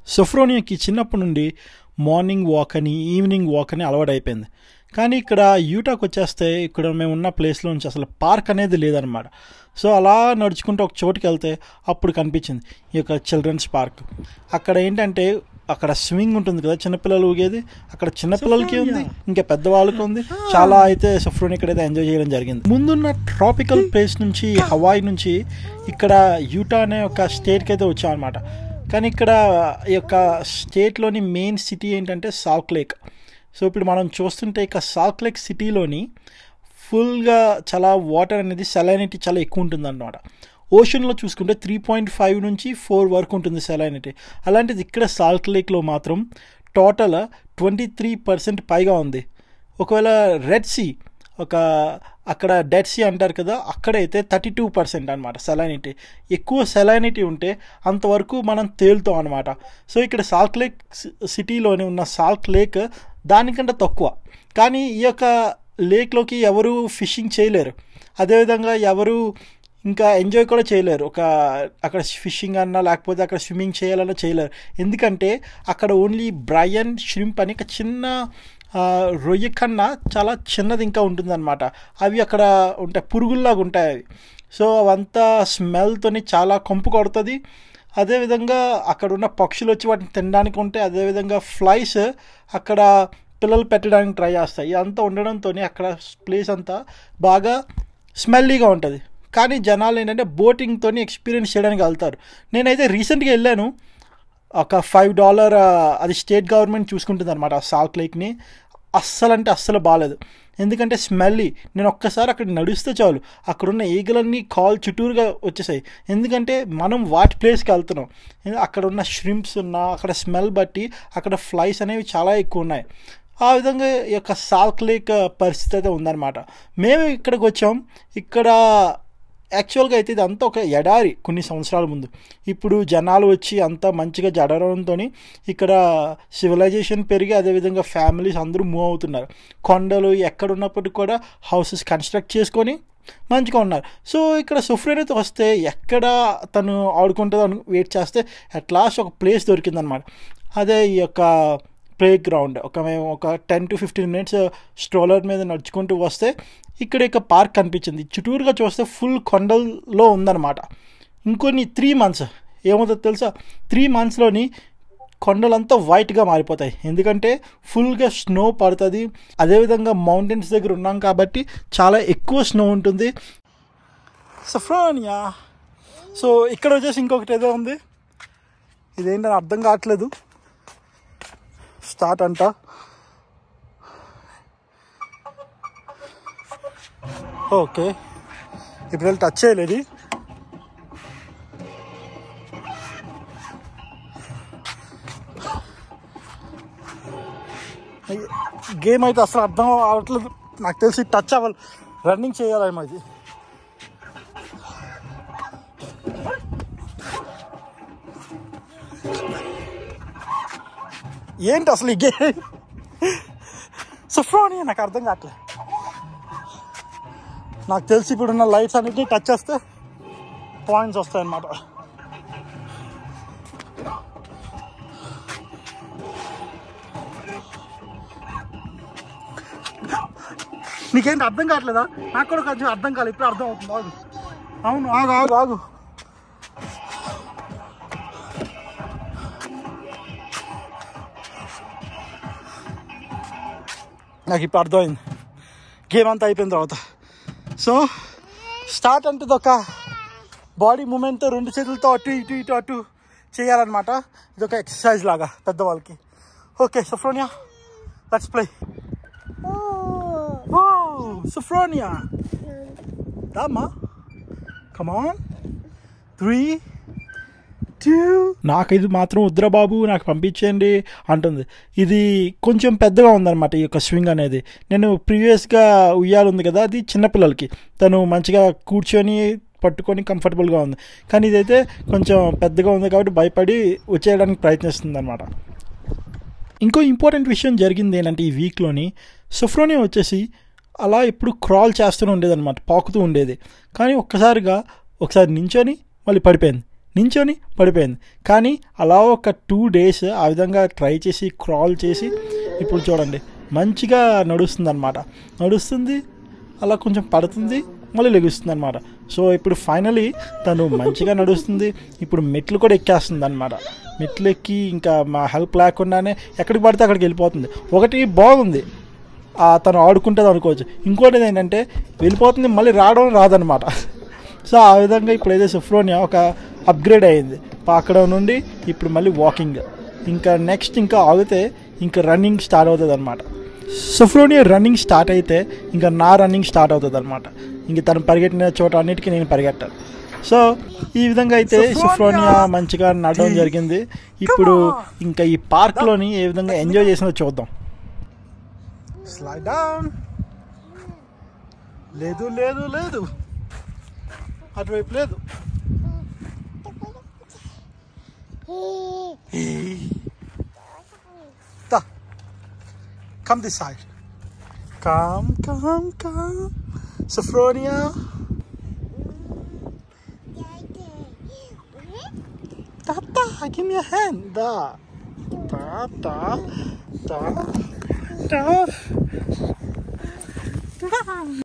సొఫ్రోనియాకి చిన్నప్పటి నుండి morning walk అని ఈవినింగ్ వాక్ అని అలవాటు అయిపోయింది కానీ ఇక్కడ యూటాకి వచ్చేస్తే ఇక్కడ మేము ఉన్న ప్లేస్లో నుంచి అసలు పార్క్ అనేది లేదనమాట సో అలా నడుచుకుంటూ ఒక చోటుకి వెళ్తే అప్పుడు కనిపించింది ఈ యొక్క చిల్డ్రన్స్ పార్క్ అక్కడ ఏంటంటే అక్కడ స్విమ్మింగ్ ఉంటుంది కదా చిన్నపిల్లలు ఊగేది అక్కడ చిన్నపిల్లలకి ఉంది ఇంకా పెద్దవాళ్ళకి ఉంది చాలా అయితే సఫ్రోన్ ఇక్కడైతే ఎంజాయ్ చేయడం జరిగింది ముందున్న ట్రాపికల్ ప్లేస్ నుంచి హవాయి నుంచి ఇక్కడ యూటా అనే ఒక స్టేట్కి అయితే వచ్చాం అనమాట కానీ ఇక్కడ ఈ యొక్క స్టేట్లోని మెయిన్ సిటీ ఏంటంటే సాల్క్ లేక్ సో ఇప్పుడు మనం చూస్తుంటే ఇక సాల్క్ లేక్ సిటీలోని ఫుల్గా చాలా వాటర్ అనేది సెలైనిటీ చాలా ఎక్కువ ఉంటుంది అన్నమాట ఓషన్లో చూసుకుంటే త్రీ పాయింట్ ఫైవ్ నుంచి ఫోర్ వరకు ఉంటుంది సెలైనిటీ అలాంటిది ఇక్కడ సాల్ట్ లేక్లో మాత్రం టోటల్ ట్వంటీ త్రీ పర్సెంట్ పైగా ఉంది ఒకవేళ రెడ్ సీ ఒక అక్కడ డెడ్ సీ అంటారు కదా అక్కడైతే థర్టీ టూ పర్సెంట్ అనమాట సెలైనిటీ ఎక్కువ సెలైనిటీ ఉంటే అంతవరకు మనం తేలుతాం అనమాట సో ఇక్కడ సాల్ట్ లేక్ సిటీలోనే ఉన్న సాల్ట్ లేక్ దానికంటే తక్కువ కానీ ఈ యొక్క లేక్లోకి ఎవరు ఫిషింగ్ చేయలేరు అదేవిధంగా ఎవరు ఇంకా ఎంజాయ్ కూడా చేయలేరు ఒక అక్కడ ఫిషింగ్ అన్నా లేకపోతే అక్కడ స్విమ్మింగ్ చేయాలన్నా చేయలేరు ఎందుకంటే అక్కడ ఓన్లీ బ్రయన్ షింప్ అని ఒక చిన్న రొయ్య కన్నా చాలా చిన్నది ఇంకా ఉంటుందన్నమాట అవి అక్కడ ఉంటాయి పురుగుల్లాగా ఉంటాయి అవి సో అవంతా స్మెల్తోని చాలా కంపు కొడుతుంది అదేవిధంగా అక్కడ ఉన్న పక్షులు వచ్చి వాటిని తినడానికి ఉంటే అదేవిధంగా ఫ్లైస్ అక్కడ పిల్లలు పెట్టడానికి ట్రై చేస్తాయి ఇదంతా ఉండడంతో అక్కడ ప్లేస్ అంతా బాగా స్మెల్లీగా ఉంటుంది కానీ జనాలు ఏంటంటే బోటింగ్తో ఎక్స్పీరియన్స్ చేయడానికి వెళ్తారు నేనైతే రీసెంట్గా వెళ్ళాను ఒక ఫైవ్ డాలర్ అది స్టేట్ గవర్నమెంట్ చూసుకుంటుంది అనమాట ఆ సాల్ట్ లేక్ని అస్సలు అంటే అస్సలు బాగాలేదు ఎందుకంటే స్మెల్లీ నేను ఒక్కసారి అక్కడ నడుస్తే చాలు అక్కడున్న ఈగలన్నీ కాల్ చుట్టూరుగా వచ్చేసాయి ఎందుకంటే మనం వాటి ప్లేస్కి వెళ్తున్నాం అక్కడ ఉన్న ష్రింప్స్ ఉన్న అక్కడ స్మెల్ బట్టి అక్కడ ఫ్లైస్ అనేవి చాలా ఎక్కువ ఉన్నాయి ఆ విధంగా ఈ యొక్క సాల్ట్ లేక్ పరిస్థితి అయితే ఉందన్నమాట మేము ఇక్కడికి వచ్చాం ఇక్కడ యాక్చువల్గా అయితే ఇదంతా ఒక ఎడారి కొన్ని సంవత్సరాల ముందు ఇప్పుడు జనాలు వచ్చి అంతా మంచిగా జడడంతో ఇక్కడ సివిలైజేషన్ పెరిగి అదేవిధంగా ఫ్యామిలీస్ అందరూ మూవ్ అవుతున్నారు కొండలు ఎక్కడ ఉన్నప్పటికీ కూడా హౌసెస్ కన్స్ట్రక్ట్ చేసుకొని మంచిగా ఉన్నారు సో ఇక్కడ సుఫ్రేనతో వస్తే ఎక్కడ తను ఆడుకుంటుందో అని వెయిట్ చేస్తే అట్ లాస్ట్ ఒక ప్లేస్ దొరికిందనమాట అదే ఈ యొక్క ప్లే గ్రౌండ్ ఒక మేము ఒక ten to fifteen minutes stroller మీద నడుచుకుంటూ వస్తే ఇక్కడ ఇక పార్క్ కనిపించింది చుట్టూరుగా చూస్తే ఫుల్ కొండల్లో ఉందన్నమాట ఇంకొన్ని త్రీ మంత్స్ ఏమవుతుందో తెలుసా త్రీ మంత్స్లోని కొండలంతా వైట్గా మారిపోతాయి ఎందుకంటే ఫుల్గా స్నో పడుతుంది అదేవిధంగా మౌంటైన్స్ దగ్గర ఉన్నాం కాబట్టి చాలా ఎక్కువ స్నో ఉంటుంది సఫ్రానియా సో ఇక్కడ వచ్చేసి ఇంకొకటి ఏదో ఉంది ఇదేంటని అర్థం కావట్లేదు స్టార్ట్ అంట ఓకే ఇప్పుడు వెళ్ళి టచ్ చేయలేదు గేమ్ అయితే అసలు అర్థం అవ్వట్లేదు నాకు తెలిసి టచ్ అవ్వాలి రన్నింగ్ చేయాలేమో ఇది ఏంటి అసలు ఈ గేమ్ సుఫ్రోని నాకు అర్థం కావట్లే నాకు తెలిసి ఇప్పుడున్న లైట్స్ అన్నిటిని టచ్ చేస్తే పాయింట్స్ వస్తాయన్నమాట నీకేంటి అర్థం కావట్లేదా నాకు కూడా కొంచెం అర్థం కాలేదు ఇప్పుడు అర్థం అవుతుంది ఆగు అవును ఆగు ఆగు ఆగు నాకు ఇప్పుడు అర్థమైంది గేమ్ అంతా అయిపోయిన తర్వాత సో స్టార్ట్ అంటే ఒక బాడీ మూమెంట్ రెండు చేతులతో అటు ఇటు ఇటు అటు చేయాలన్నమాట ఇది ఒక ఎక్సర్సైజ్ లాగా పెద్దవాళ్ళకి okay Sophronia let's play oh Sophronia దామా కమాన్ త్రీ టూ నాకు ఇది మాత్రం వద్దురా నాకు పంపించండి అంటుంది ఇది కొంచెం పెద్దగా ఉందన్నమాట ఈ యొక్క స్వింగ్ అనేది నేను ప్రీవియస్గా ఉయ్యాలు ఉంది కదా అది చిన్నపిల్లలకి తను మంచిగా కూర్చొని పట్టుకొని కంఫర్టబుల్గా ఉంది కానీ ఇదైతే కొంచెం పెద్దగా ఉంది కాబట్టి భయపడి వచ్చేయడానికి ప్రయత్నిస్తుంది అనమాట ఇంకో ఇంపార్టెంట్ విషయం జరిగింది ఏంటంటే ఈ వీక్లోని సుఫ్రోనియా వచ్చేసి అలా ఎప్పుడు క్రాల్ చేస్తూనే ఉండేది అనమాట పాకుతూ ఉండేది కానీ ఒక్కసారిగా ఒకసారి నించొని మళ్ళీ పడిపోయింది నించొని పడిపోయింది కానీ అలా ఒక టూ డేస్ ఆ విధంగా ట్రై చేసి క్రాల్ చేసి ఇప్పుడు చూడండి మంచిగా నడుస్తుంది అనమాట నడుస్తుంది అలా కొంచెం పడుతుంది మళ్ళీ లెగుస్తుంది అనమాట సో ఇప్పుడు ఫైనలీ తను మంచిగా నడుస్తుంది ఇప్పుడు మెట్లు కూడా ఎక్కేస్తుంది అనమాట మెట్లు ఎక్కి ఇంకా మా హెల్ప్ లేకుండానే ఎక్కడికి పడితే అక్కడికి వెళ్ళిపోతుంది ఒకటి బాగుంది ఆ తను ఆడుకుంటుంది అనుకోవచ్చు ఇంకోటి ఏంటంటే వెళ్ళిపోతుంది మళ్ళీ రావడం రాదనమాట సో ఆ విధంగా ఇప్పుడు అయితే సుఫ్రోనియా ఒక అప్గ్రేడ్ అయింది అక్కడ నుండి ఇప్పుడు మళ్ళీ వాకింగ్ ఇంకా నెక్స్ట్ ఇంకా ఆగితే ఇంకా రన్నింగ్ స్టార్ట్ అవుతుంది అనమాట సుఫ్రోనియా రన్నింగ్ స్టార్ట్ అయితే ఇంకా నా రన్నింగ్ స్టార్ట్ అవుతుంది అనమాట ఇంక తను పరిగెట్టిన చోట అన్నిటికీ నేను పరిగెట్టాను సో ఈ విధంగా అయితే సుఫ్రోనియా మంచిగా నడవడం జరిగింది ఇప్పుడు ఇంకా ఈ పార్క్లోని ఏ విధంగా ఎంజాయ్ చేసినా చూద్దాం స్లైడ్ డౌన్ లేదు లేదు లేదు అటువైపు లేదు దా come this side come come come Sophronia Tata, give me a hand. Da. Da, da, da, da.